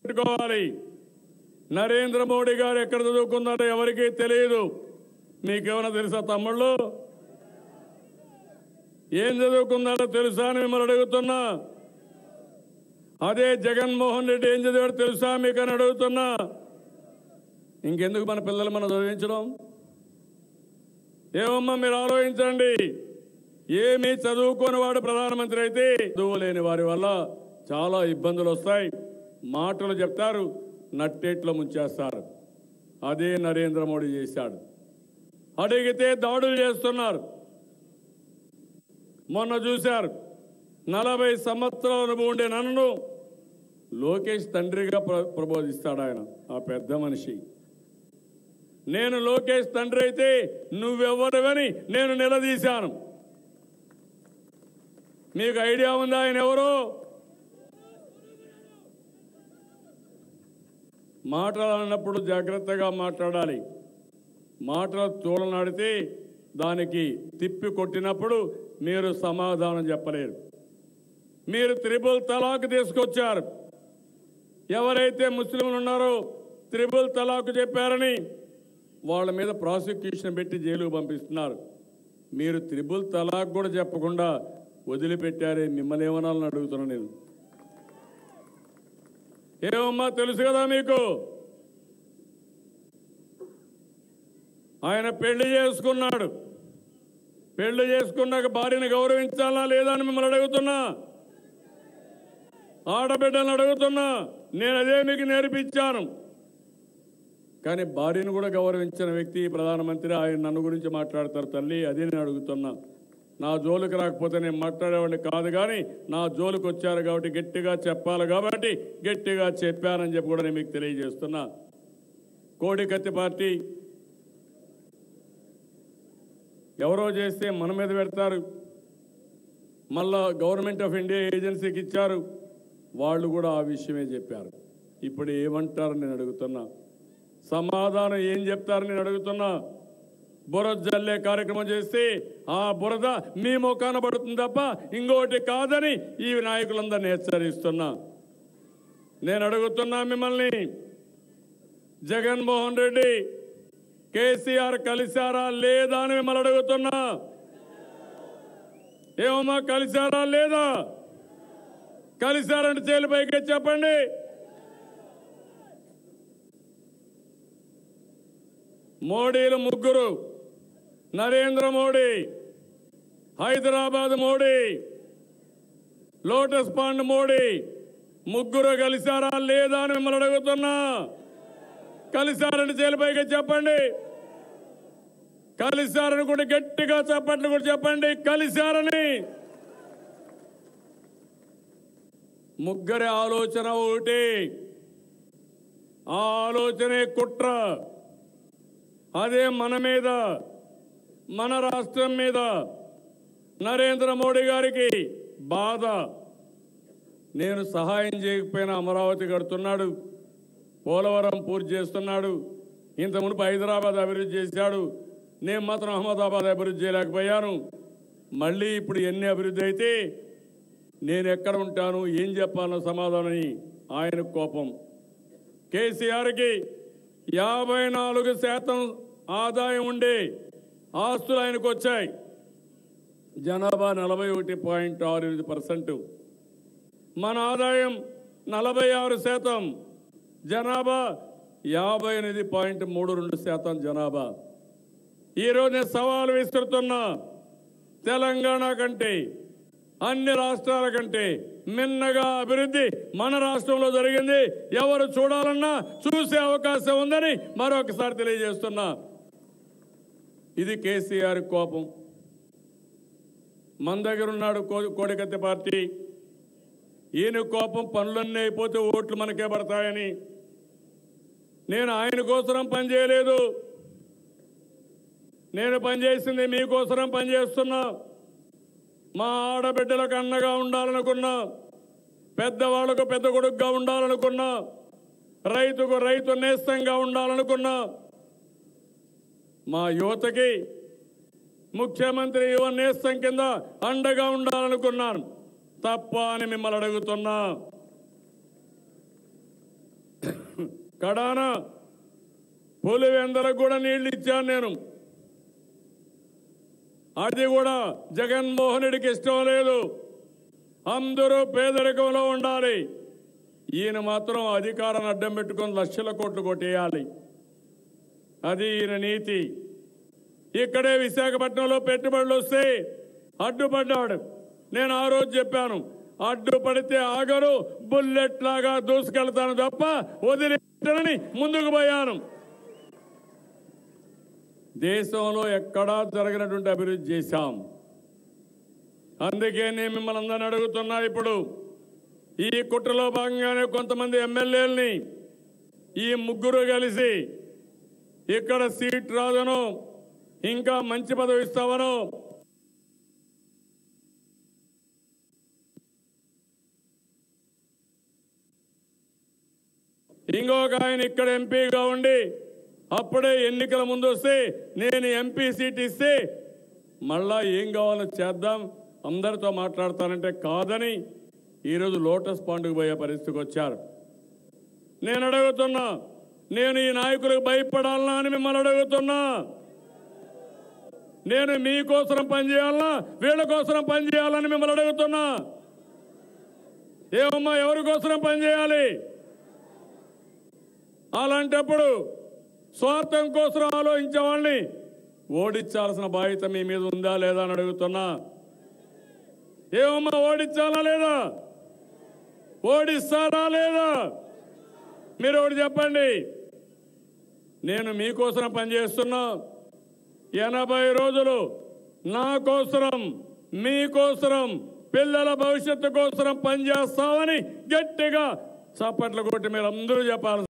పెట్టుకోవాలి నరేంద్ర మోడీ గారు ఎక్కడ చదువుకున్నారో ఎవరికీ తెలియదు మీకేమైనా తెలుసా తమ్ముళ్ళు ఏం చదువుకున్నారో తెలుసా అని మిమ్మల్ని అడుగుతున్నా అదే జగన్మోహన్ రెడ్డి ఏం చదివాడో తెలుసా మీకు అని అడుగుతున్నా ఇంకెందుకు మన పిల్లలు మనం చదివించడం ఏమమ్మా మీరు ఆలోచించండి ఏమీ చదువుకోని వాడు ప్రధానమంత్రి అయితే చదువు లేని వారి వల్ల చాలా ఇబ్బందులు వస్తాయి మాటలు చెప్తారు నట్టేట్లో ముంచేస్తారు అదే నరేంద్ర మోడీ చేశాడు అడిగితే దాడులు చేస్తున్నారు మొన్న చూశారు నలభై సంవత్సరాల అనుభవం ఉండే నన్ను లోకేష్ తండ్రిగా ప్ర- ప్రబోధిస్తాడు ఆయన ఆ పెద్ద మనిషి నేను లోకేష్ తండ్రి అయితే నువ్వెవరివని నేను నిలదీశాను మీకు ఐడియా ఉందా ఆయన ఎవరు మాట్లాడాలన్నప్పుడు జాగ్రత్తగా మాట్లాడాలి మాటలు తోలనాడితే దానికి తిప్పి కొట్టినప్పుడు మీరు సమాధానం చెప్పలేరు మీరు త్రిబుల్ తలాక్ తీసుకొచ్చారు ఎవరైతే ముస్లింలు ఉన్నారో త్రిబుల్ తలాక్ చెప్పారని వాళ్ళ మీద ప్రాసిక్యూషన్ పెట్టి జైలుకు పంపిస్తున్నారు మీరు త్రిబుల్ తలాక్ కూడా చెప్పకుండా వదిలిపెట్టారే మిమ్మల్ని ఏమనాలని అడుగుతున్నా నేను ఏమమ్మా తెలుసు కదా మీకు ఆయన పెళ్లి చేసుకున్నాడు పెళ్లి చేసుకున్నాక భార్యను గౌరవించాలా లేదా అని మిమ్మల్ని అడుగుతున్నా ఆడబిడ్డలను అడుగుతున్నా నేను అదే మీకు నేర్పించాను కానీ భార్యను కూడా గౌరవించిన వ్యక్తి ప్రధానమంత్రి ఆయన నన్ను గురించి మాట్లాడతారు తల్లి అదే నేను అడుగుతున్నా నా జోలికి రాకపోతే నేను మాట్లాడేవాడిని కాదు కానీ నా జోలికి వచ్చారు కాబట్టి గట్టిగా చెప్పాలి కాబట్టి గట్టిగా చెప్పానని చెప్పి కూడా నేను మీకు తెలియజేస్తున్నా కోడికత్తి పార్టీ ఎవరో చేస్తే మన మీద పెడతారు మళ్ళా గవర్నమెంట్ ఆఫ్ ఇండియా ఏజెన్సీకి ఇచ్చారు వాళ్ళు కూడా ఆ విషయమే చెప్పారు ఇప్పుడు ఏమంటారు నేను అడుగుతున్నా సమాధానం ఏం చెప్తారు నేను అడుగుతున్నా బురద జల్లే కార్యక్రమం చేస్తే ఆ బురద మీ ముఖాన పడుతుంది తప్ప ఇంకోటి కాదని ఈ నాయకులందరినీ హెచ్చరిస్తున్నా నేను అడుగుతున్నా మిమ్మల్ని జగన్మోహన్ రెడ్డి కేసీఆర్ కలిశారా లేదా అని మిమ్మల్ని అడుగుతున్నా ఏమమ్మా కలిశారా లేదా కలిశారంటే చేలు పైకి చెప్పండి మోడీలు ముగ్గురు నరేంద్ర మోడీ హైదరాబాద్ మోడీ లోటస్ పాండ్ మోడీ ముగ్గురు కలిశారా లేదా అని మిమ్మల్ని అడుగుతున్నా కలిశారని చేలిపైగా చెప్పండి కలిశారని కూడా గట్టిగా చెప్పట్లు కూడా చెప్పండి కలిశారని ముగ్గురి ఆలోచన ఒకటి ఆ ఆలోచనే కుట్ర అదే మన మీద మన రాష్ట్రం మీద నరేంద్ర మోడీ గారికి బాధ నేను సహాయం చేయకపోయినా అమరావతి కడుతున్నాడు పోలవరం పూర్తి చేస్తున్నాడు ఇంత మునుపు హైదరాబాద్ అభివృద్ధి చేశాడు నేను మాత్రం అహ్మదాబాద్ అభివృద్ధి చేయలేకపోయాను మళ్ళీ ఇప్పుడు ఎన్ని అభివృద్ధి అయితే నేను ఎక్కడ ఉంటాను ఏం చెప్పాలన్న సమాధానని ఆయన కోపం కేసీఆర్కి యాభై నాలుగు శాతం ఆదాయం ఉండే ఆస్తులు ఆయనకు వచ్చాయి జనాభా నలభై ఒకటి పాయింట్ ఆరు ఎనిమిది పర్సెంట్ మన ఆదాయం నలభై ఆరు శాతం జనాభా యాభై ఎనిమిది పాయింట్ మూడు రెండు శాతం జనాభా ఈరోజు నేను సవాలు విసురుతున్నా తెలంగాణ కంటే అన్ని రాష్ట్రాల కంటే మిన్నగా అభివృద్ధి మన రాష్ట్రంలో జరిగింది ఎవరు చూడాలన్నా చూసే అవకాశం ఉందని మరొకసారి తెలియజేస్తున్నా ఇది కేసీఆర్ కోపం మన దగ్గర ఉన్నాడు కో- కోడికత్తి పార్టీ ఈయన కోపం పనులన్నీ అయిపోతే ఓట్లు మనకే పడతాయని నేను ఆయన కోసరం పనిచేయలేదు నేను పనిచేసింది మీకోసరం పనిచేస్తున్నా మా ఆడబిడ్డలకు అన్నగా ఉండాలనుకున్నా పెద్దవాళ్ళకు పెద్ద కొడుకుగా ఉండాలనుకున్నా రైతుకు రైతు నేస్తంగా ఉండాలనుకున్నా మా యువతకి ముఖ్యమంత్రి యువ నేస్తం కింద అండగా ఉండాలనుకున్నాను తప్ప అని మిమ్మల్ని అడుగుతున్నా కడాన పులివెందలకు కూడా నీళ్లు ఇచ్చాను నేను అది కూడా జగన్మోహన్ రెడ్డికి ఇష్టం లేదు అందరూ పేదరికంలో ఉండాలి ఈయన మాత్రం అధికారాన్ని అడ్డం పెట్టుకొని లక్షల కోట్లు కొట్టేయాలి అది ఈయన నీతి ఇక్కడే విశాఖపట్నంలో పెట్టుబడులు వస్తే అడ్డుపడ్డాడు నేను ఆ రోజు చెప్పాను అడ్డుపడితే ఆగరు బుల్లెట్ లాగా దూసుకెళ్తాను తప్ప వదిలేనని ముందుకు పోయాను దేశంలో ఎక్కడా జరగనటువంటి అభివృద్ధి చేశాం అందుకే నేను మిమ్మల్ని అందరిని అడుగుతున్నా ఇప్పుడు ఈ కుట్రలో భాగంగానే కొంతమంది ఎమ్మెల్యేలని ఈ ముగ్గురు కలిసి ఇక్కడ సీట్ రాదనో ఇంకా మంచి పదవి ఇస్తావనో ఇంకొక ఆయన ఇక్కడ ఎంపీగా ఉండి అప్పుడే ఎన్నికల ముందు వస్తే నేను ఎంపీ సీట్ ఇస్తే మళ్ళా ఏం కావాలో చేద్దాం అందరితో మాట్లాడతానంటే కాదని ఈరోజు లోటస్ పాండుకు పోయే పరిస్థితికి వచ్చారు నేను అడుగుతున్నా నేను ఈ నాయకులకు భయపడాలనా అని మిమ్మల్ని అడుగుతున్నా నేను మీకోసం పనిచేయాలనా వీళ్ళ కోసం పనిచేయాలని మిమ్మల్ని అడుగుతున్నా ఏమమ్మా ఎవరి కోసం పనిచేయాలి అలాంటప్పుడు స్వార్థం కోసం ఆలోచించే వాళ్ళని ఓడించాల్సిన బాధ్యత మీ మీద ఉందా లేదా అని అడుగుతున్నా ఏమమ్మా ఓడించాలా లేదా ఓడిస్తారా లేదా మీరు ఒకటి చెప్పండి నేను మీకోసం పనిచేస్తున్నా ఎనభై రోజులు నా కోసరం మీకోసరం పిల్లల భవిష్యత్తు కోసరం పనిచేస్తామని గట్టిగా చప్పట్లు కొట్టి మీరు అందరూ చెప్పాలి